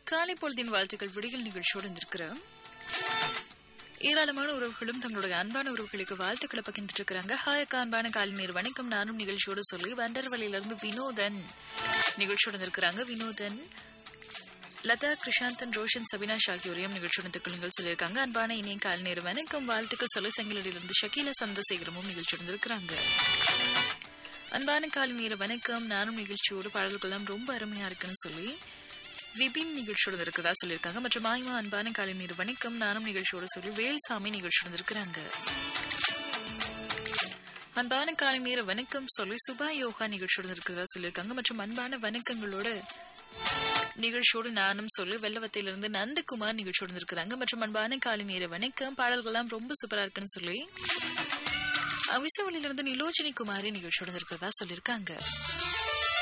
காலை பொழுதின் வாழ்த்துக்கள் விடியல் நிகழ்ச்சியோடு இருக்கிறோம் ஏராளமான உறவுகளும் தங்களுடைய அன்பான உறவுகளுக்கு வாழ்த்துக்களை பகிர்ந்துட்டு இருக்கிறாங்க ஹாய் அக்கா அன்பான காலை நேர் வணக்கம் நானும் நிகழ்ச்சியோடு சொல்லி வண்டர்வழியிலிருந்து வினோதன் நிகழ்ச்சியோடு இருக்கிறாங்க வினோதன் லதா கிருஷாந்தன் ரோஷன் சபினாஷ் ஆகியோரையும் நிகழ்ச்சியுடன் திக்குள்ளுங்கள் சொல்லியிருக்காங்க அன்பான இனிய காலை நேர் வணக்கம் வாழ்த்துக்கள் சொல்லி செங்கலிலிருந்து ஷக்கீலா சந்திரசேகரமும் நிகழ்ச்சியுடன் இருக்கிறாங்க அன்பான காலை நேர வணக்கம் நானும் நிகழ்ச்சியோடு பாடல்கள்லாம் ரொம்ப அருமையா இருக்குன்னு சொல்லி விபின் நிகழ்ச்சியோடு இருக்கிறதா சொல்லியிருக்காங்க மற்றும் ஆய்மா அன்பான காலை நேர வணக்கம் நானும் நிகழ்ச்சியோடு சொல்லி வேல்சாமி நிகழ்ச்சியோடு இருக்கிறாங்க அன்பான காலை நேர வணக்கம் சொல்லி சுபா யோகா நிகழ்ச்சியோடு இருக்கிறதா சொல்லியிருக்காங்க மற்றும் அன்பான வணக்கங்களோட நிகழ்ச்சியோடு நானும் சொல்லி வெள்ளவத்திலிருந்து நந்தகுமார் நிகழ்ச்சியோடு இருக்கிறாங்க மற்றும் அன்பான காலை நேர வணக்கம் பாடல்கள்லாம் ரொம்ப சூப்பரா இருக்குன்னு சொல்லி அவிசவளிலிருந்து நிலோஜினி குமாரி நிகழ்ச்சியோடு இருக்கிறதா சொல்லியிருக்காங்க